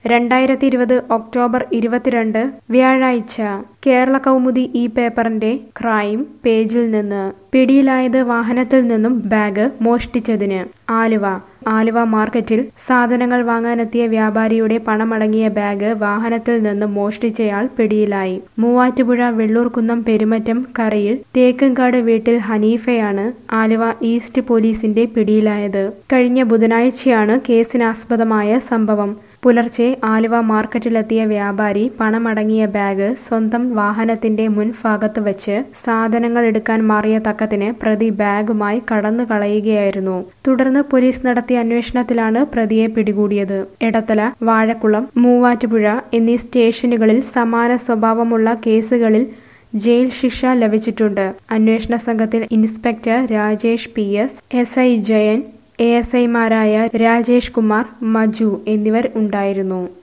രണ്ടായിരത്തി ഇരുപത് ഒക്ടോബർ ഇരുപത്തിരണ്ട് വ്യാഴാഴ്ച കേരള കൗമുദി ഈ പേപ്പറിന്റെ ക്രൈം പേജിൽ നിന്ന് പിടിയിലായത് വാഹനത്തിൽ നിന്നും ബാഗ് മോഷ്ടിച്ചതിന് ആലുവ ആലുവ മാർക്കറ്റിൽ സാധനങ്ങൾ വാങ്ങാനെത്തിയ വ്യാപാരിയുടെ പണമടങ്ങിയ ബാഗ് വാഹനത്തിൽ നിന്ന് മോഷ്ടിച്ചയാൾ പിടിയിലായി മൂവാറ്റുപുഴ വെള്ളൂർക്കുന്നം പെരുമറ്റം കരയിൽ തേക്കങ്കാട് വീട്ടിൽ ഹനീഫയാണ് ആലുവ ഈസ്റ്റ് പോലീസിന്റെ പിടിയിലായത് കഴിഞ്ഞ ബുധനാഴ്ചയാണ് കേസിനാസ്പദമായ സംഭവം പുലർച്ചെ ആലുവ മാർക്കറ്റിലെത്തിയ വ്യാപാരി പണമടങ്ങിയ ബാഗ് സ്വന്തം വാഹനത്തിന്റെ മുൻഭാഗത്ത് വെച്ച് സാധനങ്ങൾ എടുക്കാൻ മാറിയ തക്കത്തിന് പ്രതി ബാഗുമായി കടന്നു കളയുകയായിരുന്നു തുടർന്ന് പോലീസ് നടത്തിയ അന്വേഷണത്തിലാണ് പ്രതിയെ പിടികൂടിയത് എടത്തല വാഴക്കുളം മൂവാറ്റുപുഴ എന്നീ സ്റ്റേഷനുകളിൽ സമാന സ്വഭാവമുള്ള കേസുകളിൽ ജയിൽ ശിക്ഷ ലഭിച്ചിട്ടുണ്ട് അന്വേഷണ സംഘത്തിൽ inspector Rajesh P S S I Jayan A S ഐമാരായ രാജേഷ് കുമാർ മജു എന്നിവർ ഉണ്ടായിരുന്നു